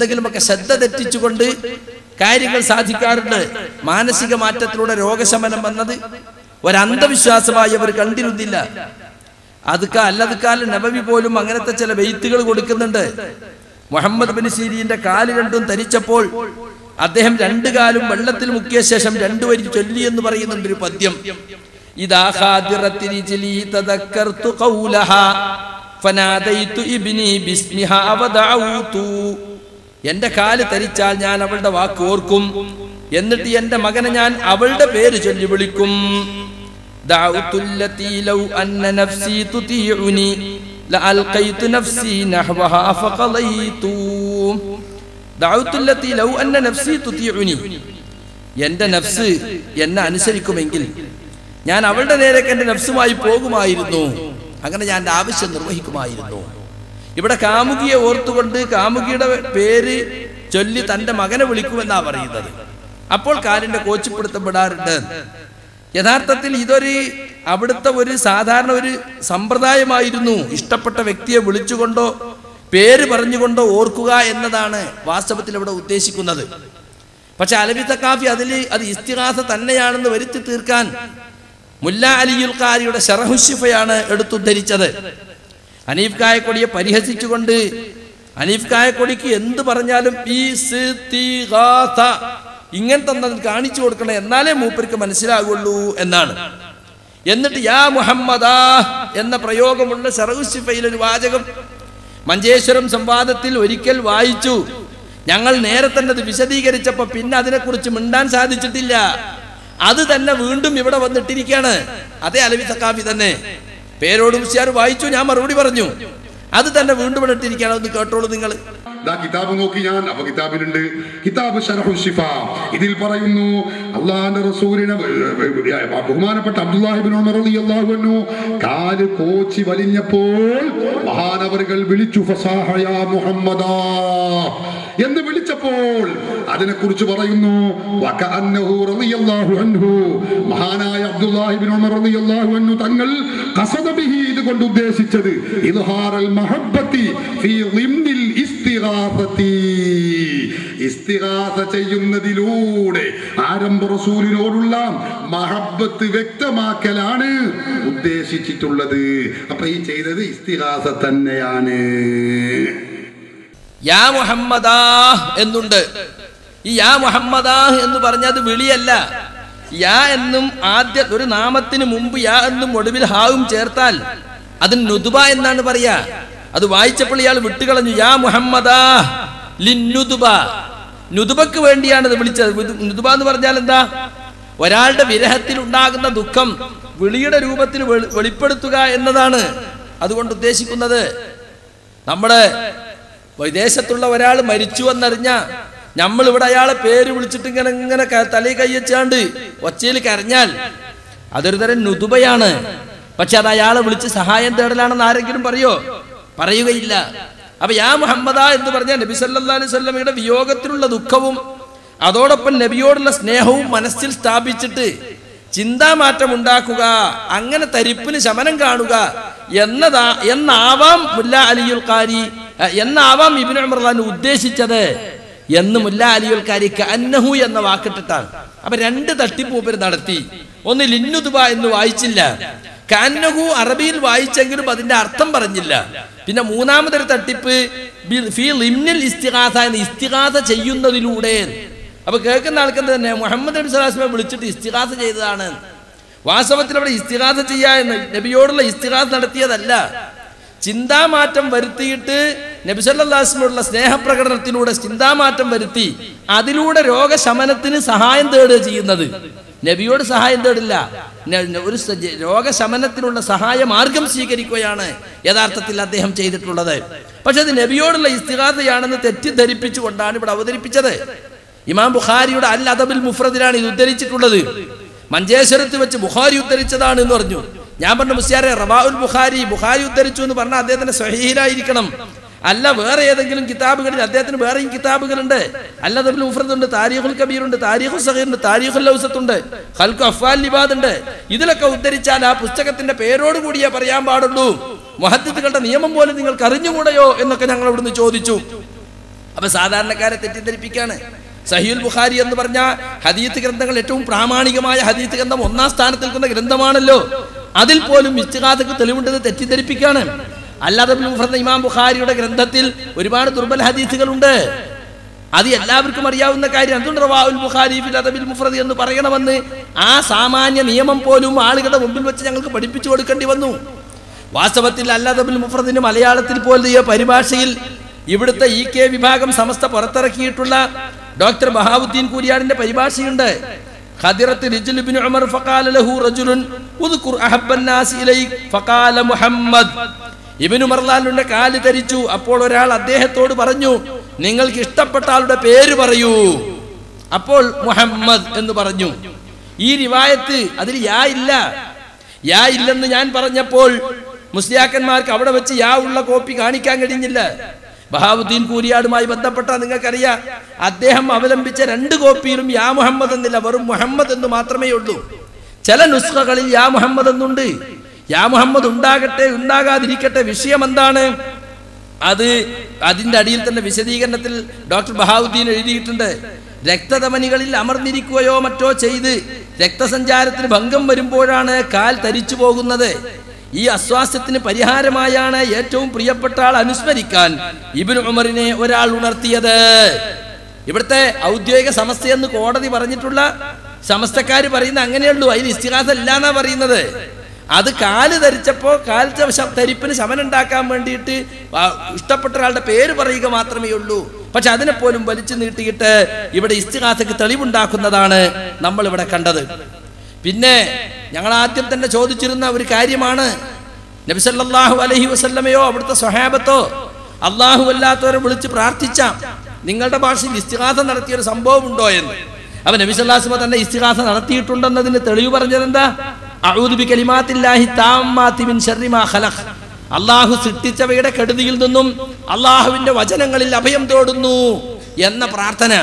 എന്തെങ്കിലുമൊക്കെ ശ്രദ്ധ തെറ്റിച്ചുകൊണ്ട് കാര്യങ്ങൾ സാധിക്കാറുണ്ട് മാനസിക മാറ്റത്തിലൂടെ രോഗശമനം വന്നത് ഒരു അന്ധവിശ്വാസമായി അവർ കണ്ടിരുന്നില്ല അത് അല്ലതുകാലം നബവി പോലും അങ്ങനത്തെ ചില വെയ്ത്തുകൾ കൊടുക്കുന്നുണ്ട് മുഹമ്മദ് ബിൻ സീരിന്റെ കാല് രണ്ടും തരിച്ചപ്പോൾ അദ്ദേഹം രണ്ടു കാലും വെള്ളത്തിൽ മുക്കിയ ശേഷം രണ്ടു വരി ചൊല്ലി എന്ന് പറയുന്നുണ്ട് ഒരു പദ്യം ഇതാ ഖാദിറത്തി റിജ്ലി തദക്കർതു ഖൗലഹാ ഫനാദൈതു ഇബ്നി ബിസ്മിഹാ വദഅഉതു എന്റെ കാല് തരിച്ചാൽ ഞാൻ അവളുടെ വാക്ക് ഓർക്കും എന്നിട്ട് എന്റെ മകനെ ഞാൻ അവളുടെ പേര് ചൊല്ലി വിളിക്കും دعوت التي لو أن نفسي تطيعني لألقيت نفسي نحوها فقضيت دعوت التي لو أن نفسي تطيعني എന്റെ നഫ്സ് എന്നെ അനുസരിക്കുമെങ്കിൽ ഞാൻ അവളുടെ നേരേക്ക് എന്റെ നഫ്സുമായി പോകുമായിരുന്നു അങ്ങനെ ഞാൻ എൻ്റെ ആവശ്യം നിർവഹിക്കുമായിരുന്നു ഇവിടെ കാമുകിയെ ഓർത്തുകൊണ്ട് കാമുകിയുടെ പേര് ചൊല്ലി തന്റെ മകനെ വിളിക്കുമെന്നാ പറയുന്നത് അപ്പോൾ കാലിന്റെ കോച്ചിപ്പിടുത്തപ്പെടാറുണ്ട് യഥാർത്ഥത്തിൽ ഇതൊരു അവിടുത്തെ ഒരു സാധാരണ ഒരു സമ്പ്രദായമായിരുന്നു ഇഷ്ടപ്പെട്ട വ്യക്തിയെ വിളിച്ചുകൊണ്ടോ പേര് പറഞ്ഞുകൊണ്ടോ ഓർക്കുക എന്നതാണ് വാസ്തവത്തിൽ ഇവിടെ ഉദ്ദേശിക്കുന്നത് പക്ഷെ അലവി തക്കാഫി അതിൽ അത് ഇസ്തിഹാസ തന്നെയാണെന്ന് വരുത്തി തീർക്കാൻ മുല്ല അലിയുൽ കാരിയുടെ ഷറഹുഷിഫയാണ് എടുത്തുദ്ധരിച്ചത് അനീഫ് കായക്കൊടിയെ പരിഹസിച്ചുകൊണ്ട് അനീഫ് കായക്കൊടിക്ക് എന്ത് പറഞ്ഞാലും ഇസ്തിഗാസ ഇങ്ങനത്തെ ഒന്നും കാണിച്ചു കൊടുക്കണം എന്നാലേ മൂപ്പർക്ക് മനസ്സിലാകുള്ളൂ എന്നാണ് എന്നിട്ട് യാ മുഹമ്മദാ എന്ന പ്രയോഗമുള്ള ഷറഹുഷിഫയിൽ ഒരു വാചകം മഞ്ചേശ്വരം സംവാദത്തിൽ ഒരിക്കൽ വായിച്ചു ഞങ്ങൾ നേരെ തന്നെ അത് വിശദീകരിച്ചപ്പോ പിന്നെ അതിനെക്കുറിച്ച് മിണ്ടാൻ സാധിച്ചിട്ടില്ല അത് തന്നെ വീണ്ടും ഇവിടെ വന്നിട്ടിരിക്കുകയാണ് അതേ അലവി സക്കാഫി തന്നെ പേരോട് മുസ്യാർ വായിച്ചു ഞാൻ മറുപടി പറഞ്ഞു അത് തന്നെ വീണ്ടും ഇവിടെ ഇട്ടിരിക്കുകയാണ് ഒന്ന് കേട്ടോളൂ നിങ്ങൾ ദാ കിതാബ് നോക്കി ഞാൻ അപ്പൊ കിതാബിലുണ്ട് കിതാബ് ഷറഹുൽ ഷിഫ ഇതിൽ പറയുന്നു അള്ളാഹിന്റെ റസൂലിനെ ബഹുമാനപ്പെട്ട അബ്ദുല്ലാഹിബിൻ ഉമർ റളിയല്ലാഹു അൻഹു കാല് കോച്ചി വലിഞ്ഞപ്പോൾ മഹാനവറുകൾ വിളിച്ചു ഫസാഹ യാ മുഹമ്മദാ എന്ന് വിളിച്ചപ്പോൾ അതിനെക്കുറിച്ച് പറയുന്നു വകഅന്നഹു റളിയല്ലാഹു അൻഹു മഹാനായ അബ്ദുല്ലാഹിബിൻ ഉമർ റളിയല്ലാഹു അൻഹു തങ്ങൾ ഖസദ ബിഹി ഇത് കൊണ്ട് ഉദ്ദേശിച്ചത് ഇദ്ഹാറൽ മഹബ്ബത്തി ഫീ ളിംനിൽ ഇസ്തിഗാസത്തി ഇസ്തിഗാസ ചെയ്യുന്നതിലൂടെ ആരംഭ റസൂലിനോടുള്ള മഹബത്ത് വ്യക്തമാക്കലാണ് ഉദ്ദേശിച്ചിട്ടുള്ളത് അപ്പൊ ഈ ചെയ്തത് ഇസ്തിഗാസ തന്നെയാണ് യാ മുഹമ്മദാ എന്നുണ്ട് ഈ യാ മുഹമ്മദാ എന്ന് പറഞ്ഞത് വിളിയല്ല യാ എന്നും ആദ്യ ഒരു നാമത്തിന് മുമ്പ് യാ എന്നും ഒടുവിൽ ഹാവും ചേർത്താൽ അതിന് നുതുബ എന്നാണ് പറയാ അത് വായിച്ചപ്പോൾ ഇയാൾ വിട്ടുകളഞ്ഞു യാ മുഹമ്മദാ ലിന്നുതുബ നുതുബക്ക് വേണ്ടിയാണ് ഇത് വിളിച്ചത് നുതു- നുതുബ എന്ന് പറഞ്ഞാൽ എന്താ ഒരാളുടെ വിരഹത്തിൽ ഉണ്ടാകുന്ന ദുഃഖം വിളിയുടെ രൂപത്തിൽ വെളി- വെളിപ്പെടുത്തുക എന്നതാണ് അതുകൊണ്ട് ഉദ്ദേശിക്കുന്നത് നമ്മുടെ വിദേശത്തുള്ള ഒരാൾ മരിച്ചു എന്നറിഞ്ഞ നമ്മൾ ഇവിടെ അയാളെ പേര് വിളിച്ചിട്ട് ഇങ്ങനെ ഇങ്ങനെ ക- തലയിൽ കൈവച്ചാണ്ട് ഒച്ചയിൽ കരഞ്ഞാൽ അതൊരു തരം നുതുബയാണ് പക്ഷെ അത് അയാളെ വിളിച്ച് സഹായം തേടലാണെന്ന് ആരെങ്കിലും പറയോ പറയുകയില്ല അപ്പൊ യാ മുഹമ്മദ എന്ന് പറഞ്ഞാൽ നബി സല്ലല്ലാഹു അലൈഹി വസല്ലമയുടെ വിയോഗത്തിലുള്ള ദുഃഖവും അതോടൊപ്പം നബിയോടുള്ള സ്നേഹവും മനസ്സിൽ സ്ഥാപിച്ചിട്ട് ചിന്താമാറ്റം ഉണ്ടാക്കുക അങ്ങനെ തരിപ്പിന് ശമനം കാണുക എന്നതാ എന്നാവാം മുല്ല അലിയുൽ കാരി അഹ് എന്നാവാം ഇബിൻ ഉമർലാൻ ഉദ്ദേശിച്ചത് എന്ന് മുല്ല അലിയുൽ കാരിക്ക് അന്നഹു എന്ന വാക്കിട്ടിട്ടാണ് അപ്പൊ രണ്ട് തട്ടിപ്പ് മൂപ്പര് നടത്തി ഒന്ന് ലിന്നുതുബ എന്ന് വായിച്ചില്ല കാന്നഹു അറബിയിൽ വായിച്ചെങ്കിലും അതിന്റെ അർത്ഥം പറഞ്ഞില്ല പിന്നെ മൂന്നാമതൊരു തട്ടിപ്പ് ബി- ഫീ ലിംനിൽ ഇസ്തിഗാസ എന്ന് ഇസ്തിഗാസ ചെയ്യുന്നതിലൂടെ അപ്പൊ കേൾക്കുന്ന ആൾക്ക് എന്ത് തന്നെ മുഹമ്മദ് നബി സ്വലാസ്മെ വിളിച്ചിട്ട് ഇസ്തിഹാസ ചെയ്തതാണ് വാസ്തവത്തിൽ അവിടെ ഇസ്തിഹാസ ചെയ്യാ എന്ന് നബിയോടുള്ള ഇസ്തിഹാസ നടത്തിയതല്ല ചിന്താമാറ്റം വരുത്തിയിട്ട് നബി സല്ലാസ്മോടുള്ള സ്നേഹപ്രകടനത്തിലൂടെ ചിന്താമാറ്റം വരുത്തി അതിലൂടെ രോഗശമനത്തിന് സഹായം തേടുക ചെയ്യുന്നത് നബിയോട് സഹായം തേടില്ല ന- ന- ഒരു സ- രോഗശമനത്തിനുള്ള സഹായ മാർഗം സ്വീകരിക്കുകയാണ് യഥാർത്ഥത്തിൽ അദ്ദേഹം ചെയ്തിട്ടുള്ളത് പക്ഷെ അത് നബിയോടുള്ള ഇസ്തിഹാസയാണെന്ന് തെറ്റിദ്ധരിപ്പിച്ചുകൊണ്ടാണ് ഇവിടെ അവതരിപ്പിച്ചത് ഇമാം ബുഖാരിയുടെ അൽ അദബുൽ മുഫ്രദിലാണ് ഇത് ഉദ്ധരിച്ചിട്ടുള്ളത് മഞ്ചേശ്വരത്ത് വെച്ച് ബുഖാരി ഉദ്ധരിച്ചതാണ് എന്ന് പറഞ്ഞു ഞാൻ പറഞ്ഞു മുസ്യാറെ റവാഉൽ ബുഖാരി ബുഖാരി ഉദ്ധരിച്ചു എന്ന് പറഞ്ഞാൽ അദ്ദേഹത്തിന്റെ സ്വഹീലായിരിക്കണം അല്ല വേറെ ഏതെങ്കിലും കിതാബുകളിൽ അദ്ദേഹത്തിന് വേറെയും കിതാബുകളുണ്ട് അൽ അദബുൽ മുഫ്രദ് ഉണ്ട് താരീഖുൽ കബീർ ഉണ്ട് താരീഖുൽ സഹീർ ഉണ്ട് താരീഖുൽ ലൗസത്ത് ഉണ്ട് ഖൽഖു അഫ്വാൽ ലിബാദ് ഉണ്ട് ഇതിലൊക്കെ ഉദ്ധരിച്ചാൽ ആ പുസ്തകത്തിന്റെ പേരോട് കൂടിയേ പറയാൻ പാടുള്ളൂ മുഹദ്ദിത്തുകളുടെ നിയമം പോലും നിങ്ങൾക്ക് അറിഞ്ഞുകൂടെയോ എന്നൊക്കെ ഞങ്ങൾ ഇവിടുന്ന് ചോദിച്ചു അപ്പൊ സാധാരണക്കാരെ തെറ്റിദ്ധരിപ്പിക്കാണ് സഹീൽ ബുഖാരി എന്ന് പറഞ്ഞ ഹദീത്ത് ഗ്രന്ഥങ്ങൾ ഏറ്റവും പ്രാമാണികമായ ഹദീത്ത് ഗ്രന്ഥം ഒന്നാം സ്ഥാനത്ത് നിൽക്കുന്ന ഗ്രന്ഥമാണല്ലോ അതിൽ പോലും ഇസ്തിഹാദക്ക് തെളിവുണ്ടെന്ന് തെറ്റിദ്ധരിപ്പിക്കാണ് അല്ലാതെ മുഫറദ് ഇമാം ബുഖാരിയുടെ ഗ്രന്ഥത്തിൽ ഒരുപാട് ദുർബല ഹദീസുകളുണ്ട് അത് എല്ലാവർക്കും അറിയാവുന്ന കാര്യം അതുകൊണ്ട് റവാഉൽ ബുഖാരി ഫിൽ അദബിൽ മുഫ്രദ് എന്ന് പറയണമെന്ന് ആ സാമാന്യ നിയമം പോലും ആളുകളുടെ മുമ്പിൽ വെച്ച് ഞങ്ങൾക്ക് പഠിപ്പിച്ചു കൊടുക്കേണ്ടി വന്നു വാസ്തവത്തിൽ അല്ലാദബിൽ മുഫ്രദിന് മലയാളത്തിൽ പോലെയ പരിഭാഷയിൽ ഇവിടുത്തെ ഇ കെ വിഭാഗം സമസ്ത പുറത്തിറക്കിയിട്ടുള്ള ഡോക്ടർ ബഹാവുദ്ദീൻ കൂരിയാടിന്റെ പരിഭാഷയുണ്ട് ഖദിറത്ത് റിജ്ൽ ഇബ്നു ഉമർ ഫഖാല ലഹു റജുലുൻ ഉദ്കുർ അഹബ്ബൻ നാസ് ഇലൈക് ഫഖാല മുഹമ്മദ് ഇബ്നു മർലാലിന്റെ കാല് ധരിച്ചു അപ്പോൾ ഒരാൾ അദ്ദേഹത്തോട് പറഞ്ഞു നിങ്ങൾക്ക് ഇഷ്ടപ്പെട്ട ആളുടെ പേര് പറയൂ അപ്പോൾ മുഹമ്മദ് എന്ന് പറഞ്ഞു ഈ റിവായത്ത് അതിൽ യാ ഇല്ല യാ ഇല്ലെന്ന് ഞാൻ പറഞ്ഞപ്പോൾ മുസ്ലിയാക്കന്മാർക്ക് അവിടെ വെച്ച് യാ ഉള്ള കോപ്പി കാണിക്കാൻ കഴിഞ്ഞില്ല ബഹാവുദ്ദീൻ കൂരിയാടുമായി ബന്ധപ്പെട്ട നിങ്ങൾക്കറിയാം അദ്ദേഹം അവലംബിച്ച രണ്ട് കോപ്പിയിലും യാ മുഹമ്മദ് എന്നില്ല വെറും മുഹമ്മദ് എന്ന് മാത്രമേ ഉള്ളൂ ചില നുസ്ഖകളിൽ യാ മുഹമ്മദ് എന്നുണ്ട് യാ മുഹമ്മദ് ഉണ്ടാകട്ടെ ഉണ്ടാകാതിരിക്കട്ടെ വിഷയം എന്താണ് അത് അതിന്റെ അടിയിൽ തന്നെ വിശദീകരണത്തിൽ ഡോക്ടർ ബഹാവുദ്ദീൻ എഴുതിയിട്ടുണ്ട് രക്തധമനികളിൽ അമർന്നിരിക്കുകയോ മറ്റോ ചെയ്ത് രക്തസഞ്ചാരത്തിന് ഭംഗം വരുമ്പോഴാണ് കാൽ തരിച്ചു പോകുന്നത് ഈ അസ്വാസ്ഥ്യത്തിന് പരിഹാരമായാണ് ഏറ്റവും പ്രിയപ്പെട്ട ആൾ അനുസ്മരിക്കാൻ ഇബിൻ ഉമറിനെ ഒരാൾ ഉണർത്തിയത് ഇവിടുത്തെ ഔദ്യോഗിക സമസ്തയെന്ന് കോടതി പറഞ്ഞിട്ടുള്ള സമസ്തക്കാർ പറയുന്ന അങ്ങനെയുള്ളൂ അതിൽ ഇസ്തിഹാസ ഇല്ലാന്നാ പറയുന്നത് അത് കാല് ധരിച്ചപ്പോ കാലത്തെ ശ- ധരിപ്പിന് ശമനം ഉണ്ടാക്കാൻ വേണ്ടിയിട്ട് ആ ഇഷ്ടപ്പെട്ട ഒരാളുടെ പേര് പറയുക മാത്രമേ ഉള്ളൂ പക്ഷെ അതിനെപ്പോലും വലിച്ചു നീട്ടിയിട്ട് ഇവിടെ ഇസ്തിഹാസക്ക് തെളിവുണ്ടാക്കുന്നതാണ് നമ്മൾ ഇവിടെ കണ്ടത് പിന്നെ ഞങ്ങൾ ആദ്യം തന്നെ ചോദിച്ചിരുന്ന ഒരു കാര്യമാണ് നബിസല്ലാഹു അലഹി വസല്ലമയോ അവിടുത്തെ സ്വഹാബത്തോ അള്ളാഹു അല്ലാത്തവരെ വിളിച്ച് പ്രാർത്ഥിച്ച നിങ്ങളുടെ ഭാഷയിൽ ഇസ്തിഹാസ നടത്തിയ ഒരു സംഭവം ഉണ്ടോ എന്ന് അപ്പൊ നബിസല്ലാസ്മ തന്നെ ഇസ്തിഹാസ നടത്തിയിട്ടുണ്ടെന്നതിന് തെളിവ് പറഞ്ഞത് എന്താ അഊദുബി കലിമാത്തില്ലാഹി താമ്മാത്തി മിൻ ശർരി മാ ഖലഖ് അള്ളാഹു സൃഷ്ടിച്ചവയുടെ കെടുതിയിൽ നിന്നും അള്ളാഹുവിന്റെ വചനങ്ങളിൽ അഭയം തേടുന്നു എന്ന പ്രാർത്ഥന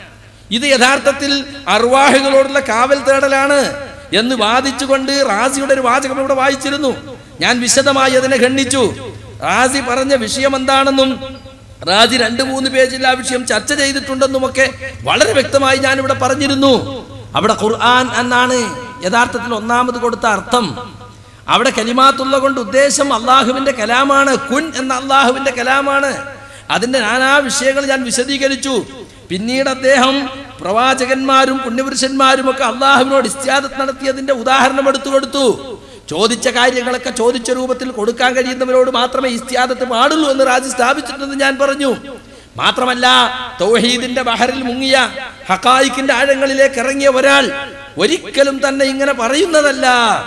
ഇത് യഥാർത്ഥത്തിൽ അർവാഹികളോടുള്ള കാവൽ തേടലാണ് എന്ന് വാദിച്ചുകൊണ്ട് റാസിയുടെ ഒരു വാചകം ഇവിടെ വായിച്ചിരുന്നു ഞാൻ വിശദമായി അതിനെ ഖണ്ഡിച്ചു റാസി പറഞ്ഞ വിഷയം എന്താണെന്നും റാജി രണ്ട് മൂന്ന് പേജിൽ ആ വിഷയം ചർച്ച ചെയ്തിട്ടുണ്ടെന്നുമൊക്കെ വളരെ വ്യക്തമായി ഞാൻ ഇവിടെ പറഞ്ഞിരുന്നു അവിടെ ഖുർആൻ എന്നാണ് യഥാർത്ഥത്തിൽ ഒന്നാമത് കൊടുത്ത അർത്ഥം അവിടെ കലിമാത്തുള്ള കൊണ്ട് ഉദ്ദേശം അള്ളാഹുവിന്റെ കലാമാണ് കുൻ എന്ന അള്ളാഹുവിന്റെ കലാമാണ് അതിന്റെ നാനാ വിഷയങ്ങൾ ഞാൻ വിശദീകരിച്ചു പിന്നീട് അദ്ദേഹം പ്രവാചകന്മാരും പുണ്യപുരുഷന്മാരും ഒക്കെ അള്ളാഹുവിനോട് ഇസ്ത്യാദത്ത് നടത്തിയതിന്റെ ഉദാഹരണം എടുത്തു കൊടുത്തു ചോദിച്ച കാര്യങ്ങളൊക്കെ ചോദിച്ച രൂപത്തിൽ കൊടുക്കാൻ കഴിയുന്നവരോട് മാത്രമേ ഇസ്ത്യാദത്ത് പാടുള്ളൂ എന്ന് രാജി സ്ഥാപിച്ചിട്ടുണ്ടെന്ന് ഞാൻ പറഞ്ഞു മാത്രമല്ല തൗഹീദിന്റെ ബഹറിൽ മുങ്ങിയ ഹക്കായിക്കിന്റെ ആഴങ്ങളിലേക്ക് ഇറങ്ങിയ ഒരാൾ ഒരിക്കലും തന്നെ ഇങ്ങനെ പറയുന്നതല്ല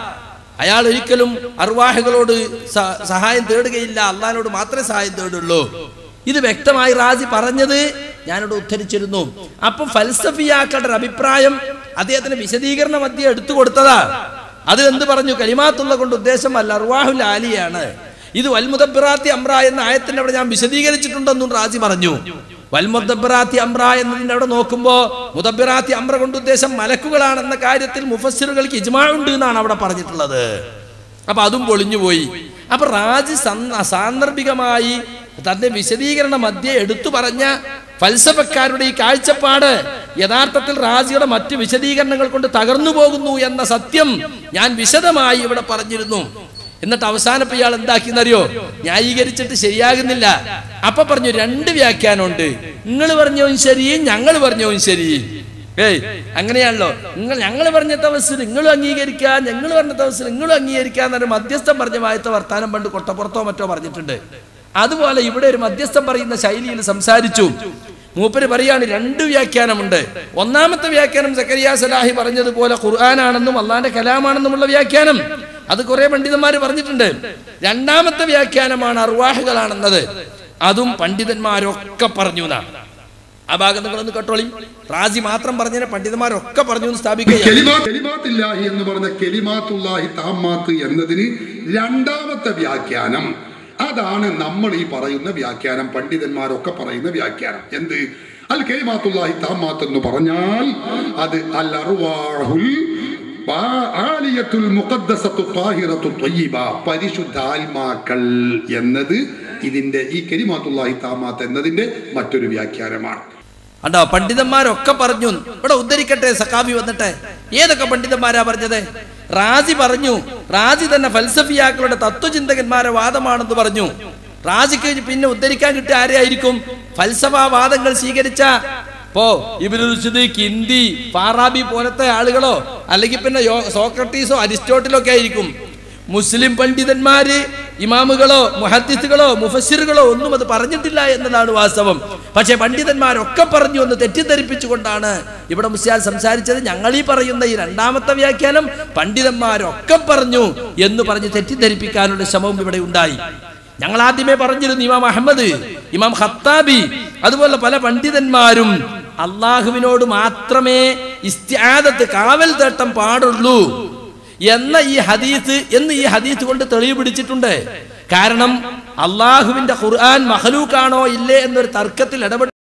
അയാൾ ഒരിക്കലും അർവാഹുകളോട് സ- സഹായം തേടുകയില്ല അള്ളഹാനോട് മാത്രമേ സഹായം തേടുള്ളൂ ഇത് വ്യക്തമായി റാജി പറഞ്ഞത് ഞാനിവിടെ ഉദ്ധരിച്ചിരുന്നു അപ്പം ഫൽസഫിയാക്കളുടെ ഒരു അഭിപ്രായം അദ്ദേഹത്തിന് വിശദീകരണം മധ്യ എടുത്തു കൊടുത്തതാ അത് എന്ത് പറഞ്ഞു കലിമാത്തുള്ള കൊണ്ട് ഉദ്ദേശം അല്ല അർവാഹുൽ ആലിയാണ് ഇത് വൽമുദബിറാത്തി അമ്ര എന്ന ആയത്തിന്റെ അവിടെ ഞാൻ വിശദീകരിച്ചിട്ടുണ്ടെന്നും റാജി പറഞ്ഞു വൽമുദബിറാത്തി അമ്ര എന്നതിന്റെ അവിടെ നോക്കുമ്പോ മുദബിറാത്തി അമ്ര കൊണ്ട് ഉദ്ദേശം മലക്കുകളാണെന്ന കാര്യത്തിൽ മുഫസ്സിറുകൾക്ക് ഇജ്മാ ഉണ്ട് എന്നാണ് അവിടെ പറഞ്ഞിട്ടുള്ളത് അപ്പൊ അതും പൊളിഞ്ഞുപോയി അപ്പൊ റാജി സന്ന- സാന്ദർഭികമായി തന്റെ വിശദീകരണ മധ്യ എടുത്തു പറഞ്ഞ ഫൽസഫക്കാരുടെ ഈ കാഴ്ചപ്പാട് യഥാർത്ഥത്തിൽ റാജിയുടെ മറ്റു വിശദീകരണങ്ങൾ കൊണ്ട് തകർന്നു പോകുന്നു എന്ന സത്യം ഞാൻ വിശദമായി ഇവിടെ പറഞ്ഞിരുന്നു എന്നിട്ട് അവസാനം ഇയാൾ എന്താക്കിയെന്നറിയോ ന്യായീകരിച്ചിട്ട് ശരിയാകുന്നില്ല അപ്പൊ പറഞ്ഞു രണ്ട് വ്യാഖ്യാനമുണ്ട് നിങ്ങൾ പറഞ്ഞവും ശരി ഞങ്ങൾ പറഞ്ഞവും ശരി ഏയ് അങ്ങനെയാണല്ലോ നിങ്ങൾ ഞങ്ങൾ പറഞ്ഞ തവസ് നിങ്ങളും അംഗീകരിക്കുക ഞങ്ങൾ പറഞ്ഞ തവസ് നിങ്ങളും അംഗീകരിക്കുക എന്നൊരു മധ്യസ്ഥം പറഞ്ഞ വായത്ത വർത്താനം പണ്ട് കൊട്ടപ്പുറത്തോ മറ്റോ പറഞ്ഞിട്ടുണ്ട് അതുപോലെ ഇവിടെ ഒരു മധ്യസ്ഥം പറയുന്ന ശൈലിയിൽ സംസാരിച്ചു മൂപ്പര് പറയാണ് രണ്ട് വ്യാഖ്യാനമുണ്ട് ഒന്നാമത്തെ വ്യാഖ്യാനം സക്കരിയ സലാഹി പറഞ്ഞതുപോലെ ഖുർആനാണെന്നും അള്ളാന്റെ കലാമാണെന്നുമുള്ള വ്യാഖ്യാനം അത് കുറെ പണ്ഡിതന്മാർ പറഞ്ഞിട്ടുണ്ട് രണ്ടാമത്തെ വ്യാഖ്യാനമാണ് അർവാഹുകളാണെന്നത് അതും പണ്ഡിതന്മാരൊക്കെ പറഞ്ഞു എന്നാണ് ആ ഭാഗം നിങ്ങളൊന്ന് കേട്ടോളി റാജി മാത്രം പറഞ്ഞതിനെ പണ്ഡിതന്മാരൊക്കെ പറഞ്ഞു എന്ന് സ്ഥാപിക്കുകയാണ് കെലിമാ കെലിമാത്തില്ലാഹി എന്ന് പറഞ്ഞ കെലിമാത്തുല്ലാഹി താമാത്ത് എന്നതിന് രണ്ടാമത്തെ വ്യാഖ്യാനം അതാണ് നമ്മൾ ഈ പറയുന്ന വ്യാഖ്യാനം പണ്ഡിതന്മാരൊക്കെ പറയുന്ന വ്യാഖ്യാനം എന്ത് അൽ കെലിമാത്തുല്ലാഹി താമാത്ത് എന്ന് പറഞ്ഞാൽ അത് അൽ അർവാഹുൽ ബാ- ആലിയത്തുൽ മുഖദ്ദസത്തു ത്വാഹിറത്തു ത്വയ്യിബ പരിശുദ്ധാത്മാക്കൾ എന്നത് ഇതിന്റെ ഈ കെരിമാത്തുല്ലാഹി താമാത്ത് എന്നതിന്റെ മറ്റൊരു വ്യാഖ്യാനമാണ് കണ്ടോ പണ്ഡിതന്മാരൊക്കെ പറഞ്ഞു ഇവിടെ ഉദ്ധരിക്കട്ടെ സഖാബി വന്നിട്ട് ഏതൊക്കെ പണ്ഡിതന്മാരാ പറഞ്ഞത് റാസി പറഞ്ഞു റാസി തന്നെ ഫൽസഫിയാക്കളുടെ തത്വചിന്തകന്മാരെ വാദമാണെന്ന് പറഞ്ഞു റാസിക്ക് പിന്നെ ഉദ്ധരിക്കാൻ കിട്ടിയ ആരെയായിരിക്കും ഫൽസഫ വാദങ്ങൾ സ്വീകരിച്ച പോ ഇബിനുൽ റുഷ്ദ് കിന്തി ഫാറാബി പോലത്തെ ആളുകളോ അല്ലെങ്കിൽ പിന്നെ യോ- സോക്രട്ടീസോ അരിസ്റ്റോട്ടിലോ ഒക്കെ ആയിരിക്കും മുസ്ലിം പണ്ഡിതന്മാര് ഇമാമുകളോ മുഹദ്ദിസുകളോ മുഫസ്സിറുകളോ ഒന്നും അത് പറഞ്ഞിട്ടില്ല എന്നതാണ് വാസ്തവം പക്ഷെ പണ്ഡിതന്മാരൊക്കെ പറഞ്ഞു എന്ന് തെറ്റിദ്ധരിപ്പിച്ചുകൊണ്ടാണ് ഇവിടെ മുസ്യാൽ സംസാരിച്ചത് ഞങ്ങൾ ഈ പറയുന്ന ഈ രണ്ടാമത്തെ വ്യാഖ്യാനം പണ്ഡിതന്മാരൊക്കെ പറഞ്ഞു എന്ന് പറഞ്ഞ് തെറ്റിദ്ധരിപ്പിക്കാനുള്ള ശ്രമവും ഇവിടെ ഉണ്ടായി ഞങ്ങൾ ആദ്യമേ പറഞ്ഞിരുന്നു ഇമാം അഹമ്മദ് ഇമാം ഖത്താബി അതുപോലെ പല പണ്ഡിതന്മാരും അള്ളാഹുവിനോട് മാത്രമേ ഇസ്ത്യാദത്ത് കാവൽ തേട്ടം പാടുള്ളൂ എന്ന ഈ ഹദീസ് എന്ന് ഈ ഹദീസ് കൊണ്ട് തെളിവ് പിടിച്ചിട്ടുണ്ട് കാരണം അള്ളാഹുവിന്റെ ഖുർആൻ മഹലൂക്കാണോ ഇല്ലേ എന്നൊരു തർക്കത്തിൽ ഇടപെട്ട്